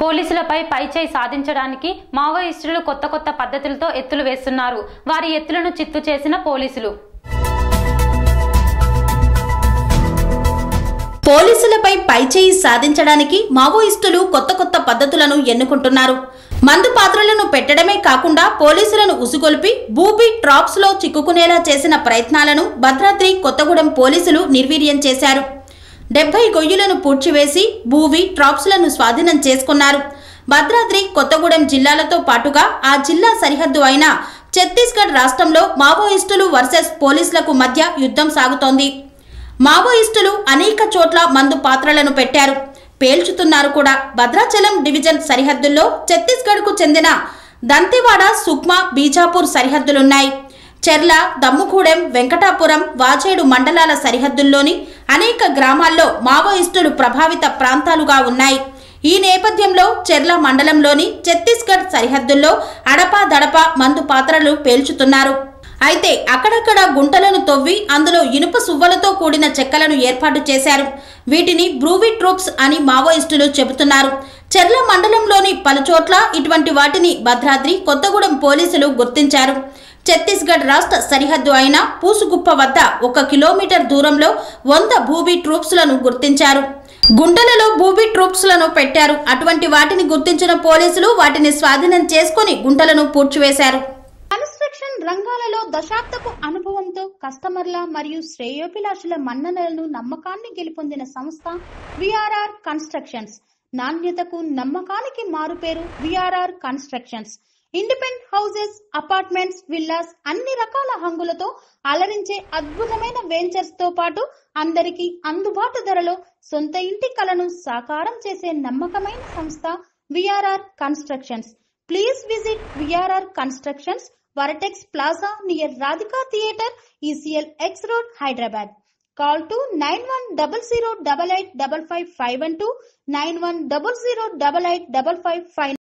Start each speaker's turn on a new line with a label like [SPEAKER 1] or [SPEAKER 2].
[SPEAKER 1] పోలీసులపై పైచేయి సాధించడానికి మావోయిస్టులు కొత్త కొత్త పద్ధతులతో ఎత్తులు వేస్తున్నారు వారి ఎత్తులను చిత్తు చేసిన పోలీసులు
[SPEAKER 2] పోలీసులపై పైచేయి సాధించడానికి మావోయిస్టులు కొత్త కొత్త పద్ధతులను ఎన్నుకుంటున్నారు మందు పాత్రలను పెట్టడమే కాకుండా పోలీసులను ఉసుగొల్పి బూబీ ట్రాప్స్ లో చిక్కుకునేలా చేసిన ప్రయత్నాలను భద్రాద్రి కొత్తగూడెం పోలీసులు నిర్వీర్యం చేశారు డెబ్బై గొయ్యులను పూడ్చివేసి భూవి ట్రాప్స్లను స్వాధీనం చేసుకున్నారు భద్రాద్రి కొత్తగూడెం జిల్లాలతో పాటుగా ఆ జిల్లా సరిహద్దు అయిన ఛత్తీస్గఢ్ రాష్ట్రంలో మావోయిస్టులు వర్సెస్ పోలీసులకు మధ్య యుద్ధం సాగుతోంది మావోయిస్టులు అనేక చోట్ల మందు పాత్రలను పెట్టారు పేల్చుతున్నారు కూడా భద్రాచలం డివిజన్ సరిహద్దుల్లో ఛత్తీస్గఢ్కు చెందిన దంతెవాడ సుక్మా బీజాపూర్ సరిహద్దులున్నాయి చెర్ల దమ్ముగూడెం వెంకటాపురం వాచేడు మండలాల సరిహద్దుల్లోని అనేక గ్రామాల్లో మావోయిస్టులు ప్రభావిత ప్రాంతాలుగా ఉన్నాయి ఈ నేపథ్యంలో చెర్ల మండలంలోని ఛత్తీస్గఢ్ సరిహద్దుల్లో అడపా దడపా మందు పాత్రలు పేల్చుతున్నారు అయితే అక్కడక్కడ గుంటలను తవ్వి అందులో ఇనుప సువ్వలతో కూడిన చెక్కలను ఏర్పాటు చేశారు వీటిని బ్రూవి ట్రూప్స్ అని మావోయిస్టులు చెబుతున్నారు చెర్ల మండలంలోని పలుచోట్ల ఇటువంటి వాటిని భద్రాద్రి కొత్తగూడెం పోలీసులు గుర్తించారు ఛత్తీస్గఢ్ రాష్ట్ర సరిహద్దు అయిన పూసుగుప్ప వద్ద ఒక కిలోమీటర్ దూరంలో వంద భూబీ ట్రూప్స్లను గుర్తించారు గుంటలలో భూబీ ట్రూప్స్లను పెట్టారు అటువంటి వాటిని గుర్తించిన పోలీసులు వాటిని స్వాధీనం చేసుకుని గుంటలను పూడ్చివేశారు
[SPEAKER 3] కన్స్ట్రక్షన్ రంగాలలో దశాబ్దపు అనుభవంతో కస్టమర్ల మరియు శ్రేయోభిలాషుల మన్ననలను నమ్మకాన్ని గెలుపొందిన సంస్థ విఆర్ఆర్ కన్స్ట్రక్షన్స్ నాణ్యతకు నమ్మకానికి మారుపేరు VRR constructions independent houses apartments villas అన్ని రకాల హంగులతో అలరించే అద్భుతమైన వెంచర్స్ తో పాటు అందరికీ అందుబాటు ధరలో సొంత ఇంటి కలను సాకారం చేసే నమ్మకమైన సంస్థ VRR constructions please visit VRR constructions vertex plaza near Radhika theatre ECIL X road Hyderabad call to nine one double zero double eight double five five one to nine one double zero double eight double five five